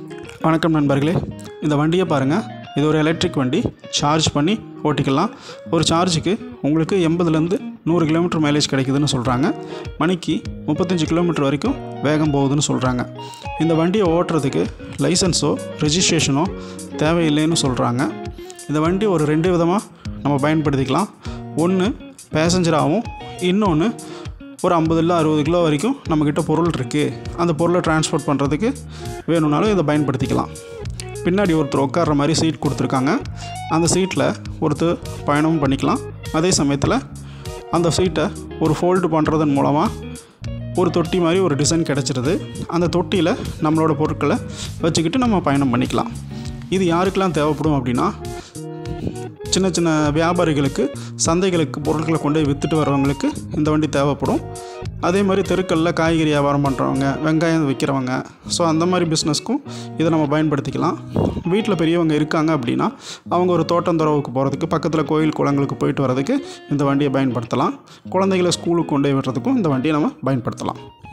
வணக்கம் நண்பர்களே இந்த வண்டியை பாருங்கள் இது ஒரு எலக்ட்ரிக் வண்டி சார்ஜ் பண்ணி ஓட்டிக்கலாம் ஒரு சார்ஜுக்கு உங்களுக்கு எண்பதுலேருந்து நூறு கிலோமீட்டர் மைலேஜ் கிடைக்குதுன்னு சொல்கிறாங்க மணிக்கு முப்பத்தஞ்சு கிலோமீட்டர் வரைக்கும் வேகம் போகுதுன்னு சொல்கிறாங்க இந்த வண்டியை ஓட்டுறதுக்கு லைசன்ஸோ ரெஜிஸ்ட்ரேஷனோ தேவையில்லைன்னு சொல்கிறாங்க இந்த வண்டி ஒரு ரெண்டு விதமாக நம்ம பயன்படுத்திக்கலாம் ஒன்று பேசஞ்சராகவும் இன்னொன்று ஒரு ஐம்பது இல்லை அறுபது கிலோ வரைக்கும் நம்மக்கிட்ட பொருள் இருக்குது அந்த பொருளை டிரான்ஸ்போர்ட் பண்ணுறதுக்கு வேணும்னாலும் இதை பயன்படுத்திக்கலாம் பின்னாடி ஒருத்தர் உட்கார்ற மாதிரி சீட் கொடுத்துருக்காங்க அந்த சீட்டில் ஒருத்தர் பயணமும் பண்ணிக்கலாம் அதே சமயத்தில் அந்த சீட்டை ஒரு ஃபோல்டு பண்ணுறதன் மூலமாக ஒரு தொட்டி மாதிரி ஒரு டிசைன் கிடச்சிருது அந்த தொட்டியில் நம்மளோட பொருட்களை வச்சுக்கிட்டு நம்ம பயணம் பண்ணிக்கலாம் இது யாருக்கெல்லாம் தேவைப்படும் அப்படின்னா சின்ன சின்ன வியாபாரிகளுக்கு சந்தைகளுக்கு பொருட்களை கொண்டு போய் விற்றுட்டு வரவங்களுக்கு இந்த வண்டி தேவைப்படும் அதே மாதிரி தெருக்களில் காய்கறி வியாபாரம் பண்ணுறவங்க வெங்காயம் விற்கிறவங்க ஸோ அந்த மாதிரி பிஸ்னஸ்க்கும் இதை நம்ம பயன்படுத்திக்கலாம் வீட்டில் பெரியவங்க இருக்காங்க அப்படின்னா அவங்க ஒரு தோட்டந்துறவுக்கு போகிறதுக்கு பக்கத்தில் கோயில் குளங்களுக்கு போயிட்டு வரதுக்கு இந்த வண்டியை பயன்படுத்தலாம் குழந்தைகளை ஸ்கூலுக்கு கொண்டு போய் விடுறதுக்கும் இந்த வண்டியை நம்ம பயன்படுத்தலாம்